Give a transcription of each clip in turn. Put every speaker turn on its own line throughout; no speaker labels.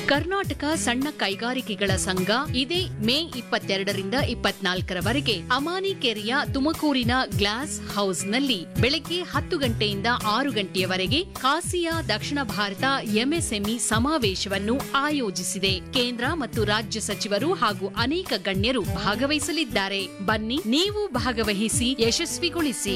ಕರ್ನಾಟಕ ಸಣ್ಣ ಕೈಗಾರಿಕೆಗಳ ಸಂಘ ಇದೇ ಮೇ ಇಪ್ಪತ್ತೆರಡರಿಂದ ಇಪ್ಪತ್ನಾಲ್ಕರವರೆಗೆ ಅಮಾನಿಕೆರೆಯ ತುಮಕೂರಿನ ಗ್ಲಾಸ್ ಹೌಸ್ನಲ್ಲಿ ಬೆಳಗ್ಗೆ ಹತ್ತು ಗಂಟೆಯಿಂದ ಆರು ಗಂಟೆಯವರೆಗೆ ಕಾಸಿಯಾ ದಕ್ಷಿಣ ಭಾರತ ಎಂಎಸ್ಎಂಇ ಸಮಾವೇಶವನ್ನು ಆಯೋಜಿಸಿದೆ ಕೇಂದ್ರ ಮತ್ತು ರಾಜ್ಯ ಸಚಿವರು ಹಾಗೂ ಅನೇಕ ಗಣ್ಯರು ಭಾಗವಹಿಸಲಿದ್ದಾರೆ ಬನ್ನಿ ನೀವು ಭಾಗವಹಿಸಿ ಯಶಸ್ವಿಗೊಳಿಸಿ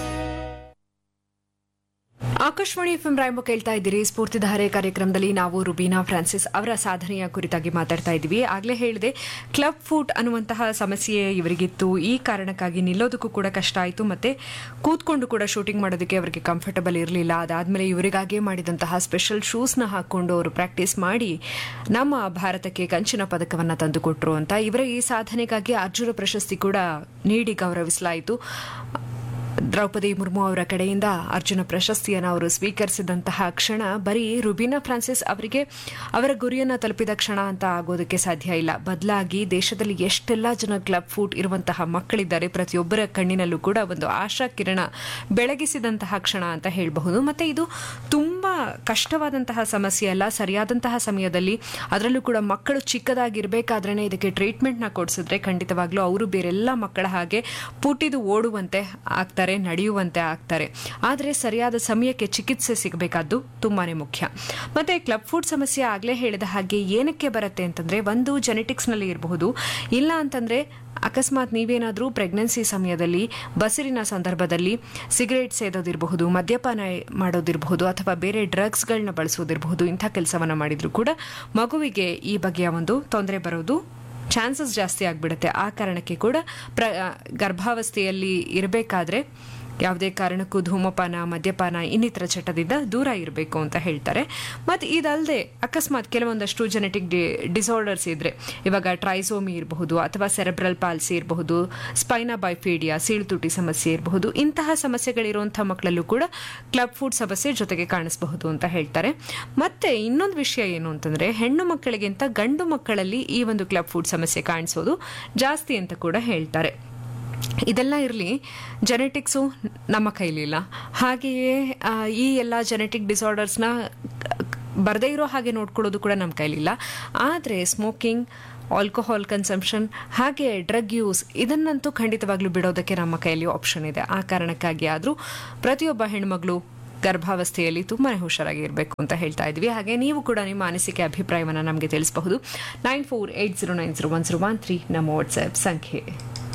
ಆಕಾಶವಾಣಿ ಎಫ್ಎಂ ರಾಯಂಬ ಕೇಳ್ತಾ ಇದ್ದೀರಿ ಸ್ಫೂರ್ತಿಧಾರೆ ಕಾರ್ಯಕ್ರಮದಲ್ಲಿ ನಾವು ರುಬೀನಾ ಫ್ರಾನ್ಸಿಸ್ ಅವರ ಸಾಧನೆಯ ಕುರಿತಾಗಿ ಮಾತಾಡ್ತಾ ಇದ್ದೀವಿ ಆಗಲೇ ಹೇಳಿದೆ ಕ್ಲಬ್ ಫುಟ್ ಅನ್ನುವಂತಹ ಸಮಸ್ಯೆ ಇವರಿಗಿತ್ತು ಈ ಕಾರಣಕ್ಕಾಗಿ ನಿಲ್ಲೋದಕ್ಕೂ ಕೂಡ ಕಷ್ಟ ಆಯಿತು ಮತ್ತೆ ಕೂತ್ಕೊಂಡು ಕೂಡ ಶೂಟಿಂಗ್ ಮಾಡೋದಕ್ಕೆ ಅವರಿಗೆ ಕಂಫರ್ಟಬಲ್ ಇರಲಿಲ್ಲ ಅದಾದಮೇಲೆ ಇವರಿಗಾಗೇ ಮಾಡಿದಂತಹ ಸ್ಪೆಷಲ್ ಶೂಸ್ನ ಹಾಕೊಂಡು ಅವರು ಪ್ರಾಕ್ಟೀಸ್ ಮಾಡಿ ನಮ್ಮ ಭಾರತಕ್ಕೆ ಕಂಚಿನ ಪದಕವನ್ನು ತಂದುಕೊಟ್ರು ಅಂತ ಇವರ ಈ ಸಾಧನೆಗಾಗಿ ಅರ್ಜುನ ಪ್ರಶಸ್ತಿ ಕೂಡ ನೀಡಿ ಗೌರವಿಸಲಾಯಿತು ದ್ರೌಪದಿ ಮುರ್ಮು ಅವರ ಕಡೆಯಿಂದ ಅರ್ಜುನ ಪ್ರಶಸ್ತಿಯನ್ನು ಅವರು ಸ್ವೀಕರಿಸಿದಂತಹ ಕ್ಷಣ ಬರೀ ರುಬೀನಾ ಫ್ರಾನ್ಸಿಸ್ ಅವರಿಗೆ ಅವರ ಗುರಿಯನ್ನು ತಲುಪಿದ ಕ್ಷಣ ಅಂತ ಆಗೋದಕ್ಕೆ ಸಾಧ್ಯ ಇಲ್ಲ ಬದಲಾಗಿ ದೇಶದಲ್ಲಿ ಎಷ್ಟೆಲ್ಲ ಜನ ಕ್ಲಬ್ ಫೂಟ್ ಇರುವಂತಹ ಮಕ್ಕಳಿದ್ದಾರೆ ಪ್ರತಿಯೊಬ್ಬರ ಕಣ್ಣಿನಲ್ಲೂ ಕೂಡ ಒಂದು ಆಶಾ ಕಿರಣ ಬೆಳಗಿಸಿದಂತಹ ಕ್ಷಣ ಅಂತ ಹೇಳಬಹುದು ಮತ್ತೆ ಇದು ತುಂಬಾ ಕಷ್ಟವಾದಂತಹ ಸಮಸ್ಯೆ ಅಲ್ಲ ಸರಿಯಾದಂತಹ ಸಮಯದಲ್ಲಿ ಅದರಲ್ಲೂ ಕೂಡ ಮಕ್ಕಳು ಚಿಕ್ಕದಾಗಿರ್ಬೇಕಾದ್ರೇನೆ ಇದಕ್ಕೆ ಟ್ರೀಟ್ಮೆಂಟ್ನ ಕೊಡಿಸಿದ್ರೆ ಖಂಡಿತವಾಗ್ಲೂ ಅವರು ಬೇರೆಲ್ಲ ಮಕ್ಕಳ ಹಾಗೆ ಪುಟಿದು ಓಡುವಂತೆ ಆಗ್ತಾರೆ ನಡೆಯುವಂತೆ ಆಗ್ತಾರೆ ಆದರೆ ಸರಿಯಾದ ಸಮಯಕ್ಕೆ ಚಿಕಿತ್ಸೆ ಸಿಗಬೇಕಾದ್ದು ತುಂಬಾನೇ ಮುಖ್ಯ ಮತ್ತೆ ಕ್ಲಬ್ ಫುಡ್ ಸಮಸ್ಯೆ ಆಗಲೇ ಹೇಳಿದ ಹಾಗೆ ಏನಕ್ಕೆ ಬರುತ್ತೆ ಅಂತಂದ್ರೆ ಒಂದು ಜೆನೆಟಿಕ್ಸ್ನಲ್ಲಿ ಇರಬಹುದು ಇಲ್ಲ ಅಂತಂದ್ರೆ ಅಕಸ್ಮಾತ್ ನೀವೇನಾದರೂ ಪ್ರೆಗ್ನೆನ್ಸಿ ಸಮಯದಲ್ಲಿ ಬಸಿರಿನ ಸಂದರ್ಭದಲ್ಲಿ ಸಿಗರೇಟ್ ಸೇದೋದಿರಬಹುದು ಮದ್ಯಪಾನ ಮಾಡೋದಿರಬಹುದು ಅಥವಾ ಬೇರೆ ಡ್ರಗ್ಸ್ಗಳನ್ನ ಬಳಸೋದಿರಬಹುದು ಇಂಥ ಕೆಲಸವನ್ನ ಮಾಡಿದ್ರು ಕೂಡ ಮಗುವಿಗೆ ಈ ಬಗೆಯ ಒಂದು ತೊಂದರೆ ಬರೋದು ಚಾನ್ಸಸ್ ಜಾಸ್ತಿ ಆಗಿಬಿಡುತ್ತೆ ಆ ಕಾರಣಕ್ಕೆ ಕೂಡ ಪ್ರ ಗರ್ಭಾವಸ್ಥೆಯಲ್ಲಿ ಇರಬೇಕಾದ್ರೆ ಯಾವುದೇ ಕಾರಣಕ್ಕೂ ಧೂಮಪಾನ ಮದ್ಯಪಾನ ಇನ್ನಿತರ ಚಟದಿಂದ ದೂರ ಇರಬೇಕು ಅಂತ ಹೇಳ್ತಾರೆ ಮತ್ತು ಇದಲ್ಲದೆ ಅಕಸ್ಮಾತ್ ಕೆಲವೊಂದಷ್ಟು ಜೆನೆಟಿಕ್ ಡಿ ಡಿಸಾರ್ಡರ್ಸ್ ಇದ್ರೆ ಇವಾಗ ಟ್ರೈಸೋಮಿ ಇರಬಹುದು ಅಥವಾ ಸೆರೆಬ್ರಲ್ ಪಾಲ್ಸಿ ಇರಬಹುದು ಸ್ಪೈನಾ ಬೈಫೀಡಿಯಾ ಸೀಳುತುಟಿ ಸಮಸ್ಯೆ ಇರಬಹುದು ಇಂತಹ ಸಮಸ್ಯೆಗಳಿರುವಂಥ ಮಕ್ಕಳಲ್ಲೂ ಕೂಡ ಕ್ಲಬ್ ಫುಡ್ ಸಮಸ್ಯೆ ಜೊತೆಗೆ ಕಾಣಿಸಬಹುದು ಅಂತ ಹೇಳ್ತಾರೆ ಮತ್ತೆ ಇನ್ನೊಂದು ವಿಷಯ ಏನು ಅಂತಂದ್ರೆ ಹೆಣ್ಣು ಮಕ್ಕಳಿಗಿಂತ ಗಂಡು ಮಕ್ಕಳಲ್ಲಿ ಈ ಒಂದು ಕ್ಲಬ್ ಫುಡ್ ಸಮಸ್ಯೆ ಕಾಣಿಸೋದು ಜಾಸ್ತಿ ಅಂತ ಕೂಡ ಹೇಳ್ತಾರೆ ಇದೆಲ್ಲ ಇರಲಿ ಜೆನೆಟಿಕ್ಸು ನಮ್ಮ ಕೈಲಿಲ್ಲ ಹಾಗೆಯೇ ಆ, ಈ ಎಲ್ಲ ಜೆನೆಟಿಕ್ ಡಿಸಾರ್ಡರ್ಸ್ನ ಬರದೇ ಇರೋ ಹಾಗೆ ನೋಡ್ಕೊಳ್ಳೋದು ಕೂಡ ನಮ್ಮ ಕೈಲಿಲ್ಲ ಆದರೆ ಸ್ಮೋಕಿಂಗ್ ಆಲ್ಕೋಹಾಲ್ ಕನ್ಸಂಪ್ಷನ್ ಹಾಗೆ ಡ್ರಗ್ ಯೂಸ್ ಇದನ್ನಂತೂ ಖಂಡಿತವಾಗ್ಲೂ ಬಿಡೋದಕ್ಕೆ ನಮ್ಮ ಕೈಯಲ್ಲಿ ಆಪ್ಷನ್ ಇದೆ ಆ ಕಾರಣಕ್ಕಾಗಿ ಆದರೂ ಪ್ರತಿಯೊಬ್ಬ ಹೆಣ್ಮಗಳು ಗರ್ಭಾವಸ್ಥೆಯಲ್ಲಿ ತುಂಬಾನೇ ಹುಷಾರಾಗಿ ಇರಬೇಕು ಅಂತ ಹೇಳ್ತಾ ಇದ್ವಿ ಹಾಗೆ ನೀವು ಕೂಡ ನಿಮ್ಮ ಅನಿಸಿಕೆ ಅಭಿಪ್ರಾಯವನ್ನು ನಮಗೆ ತಿಳಿಸಬಹುದು nine four eight zero nine zero one zero one three ನಮ್ಮ ವಾಟ್ಸ್ಆ್ಯಪ್ ಸಂಖ್ಯೆ